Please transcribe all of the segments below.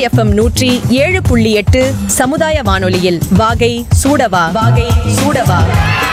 FM நூற்றி ஏழு புள்ளி எட்டு சமுதாய வானொலியில் வாகை சூடவா வாகை சூடவா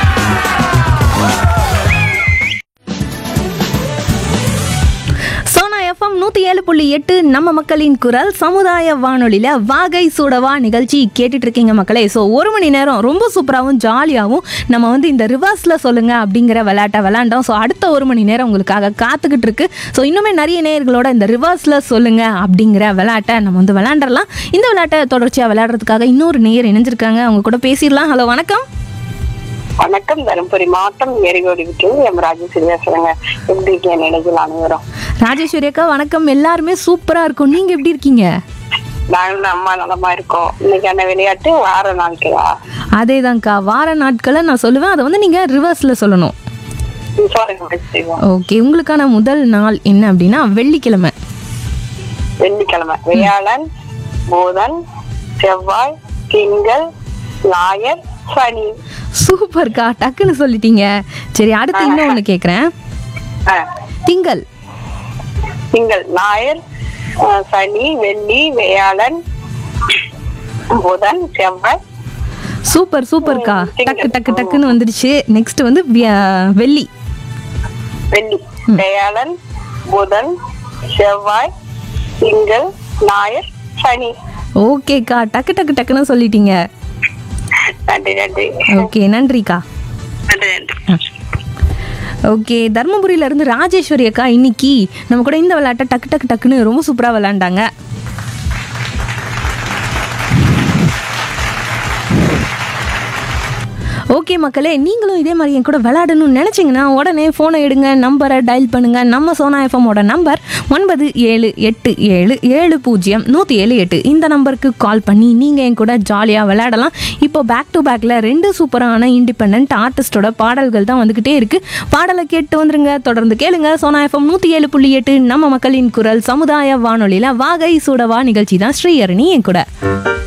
சோனா எஃப்எம் நூற்றி ஏழு புள்ளி எட்டு நம்ம மக்களின் குரல் சமுதாய வானொலியில் வாகை சூடவா நிகழ்ச்சி கேட்டுட்டு இருக்கீங்க மக்களே ஸோ ஒரு மணி நேரம் ரொம்ப சூப்பராகவும் ஜாலியாகவும் நம்ம வந்து இந்த ரிவர்ஸில் சொல்லுங்க அப்படிங்கிற விளையாட்டை விளாண்டோம் ஸோ அடுத்த ஒரு மணி நேரம் உங்களுக்காக காத்துக்கிட்டு இருக்கு ஸோ இன்னுமே நிறைய நேயர்களோட இந்த ரிவர்ஸில் சொல்லுங்க அப்படிங்கிற விளையாட்டை நம்ம வந்து விளையாண்டரலாம் இந்த விளையாட்டை தொடர்ச்சியாக விளையாடுறதுக்காக இன்னொரு நேயர் இணைஞ்சிருக்காங்க அவங்க கூட பேசிடலாம் ஹலோ வணக்கம் வணக்கம் தருமபுரி மாவட்டம் எரிகோடி விட்டு எம் ராஜேஸ்வரி பேசுறேங்க எப்படி இருக்கீங்க நினைக்கல அனைவரும் ராஜேஸ்வரி அக்கா வணக்கம் எல்லாருமே சூப்பராக இருக்கும் நீங்கள் எப்படி இருக்கீங்க நாங்களும் அம்மா நலமா இருக்கோம் இன்னைக்கான விளையாட்டு வார நாட்களா அதேதான்க்கா வார நாட்களை நான் சொல்லுவேன் அதை வந்து நீங்கள் ரிவர்ஸில் சொல்லணும் சொல்லுங்க செய்வோம் ஓகே உங்களுக்கான முதல் நாள் என்ன அப்படின்னா வெள்ளிக்கிழமை வெள்ளிக்கிழமை வியாழன் புதன் செவ்வாய் திங்கள் ஞாயர் சனி சூப்பர்க்கா டக்குன்னு சொல்லிட்டீங்க சரி அடுத்து இன்னும் ஒன்று கேட்குறேன் ஆ, திங்கள் திங்கள் ஞாயர் ஆ, சனி வெள்ளி வியாழன் புதன் செவ்வாய் சூப்பர் சூப்பர்க்கா டக்கு டக்கு டக்குன்னு வந்துடுச்சு நெக்ஸ்ட் வந்து வியா- வெள்ளி வெள்ளி வியாழன் புதன் செவ்வாய் திங்கள் ஞாயிறு சனி ஓகேக்கா டக்கு டக்கு டக்குன்னு சொல்லிட்டீங்க நன்றி நன்றி ஓகே நன்றிக்கா நன்றி நன்றி ஓகே தருமபுரியில இருந்து ராஜேஸ்வரி அக்கா இன்னைக்கு நம்ம கூட இந்த விளையாட்டை டக்கு டக்கு டக்குன்னு ரொம்ப சூப்பராக விளையாண்டாங்க ஓகே மக்களே நீங்களும் இதே மாதிரி என் கூட விளையாடணும்னு நினச்சிங்கன்னா உடனே ஃபோனை எடுங்க நம்பரை டயல் பண்ணுங்க நம்ம சோனா எஃப்எம்மோட நம்பர் ஒன்பது ஏழு எட்டு ஏழு ஏழு பூஜ்ஜியம் நூற்றி ஏழு எட்டு இந்த நம்பருக்கு கால் பண்ணி நீங்கள் என் கூட ஜாலியாக விளையாடலாம் இப்போ பேக் டு பேக்கில் ரெண்டு சூப்பரான இண்டிபெண்ட் ஆர்டிஸ்டோட பாடல்கள் தான் வந்துக்கிட்டே இருக்குது பாடலை கேட்டு வந்துருங்க தொடர்ந்து கேளுங்க சோனா எஃப்எம் நூற்றி ஏழு புள்ளி எட்டு நம்ம மக்களின் குரல் சமுதாய வானொலியில் வாகை சூடவா நிகழ்ச்சி தான் ஸ்ரீஹரணி என் கூட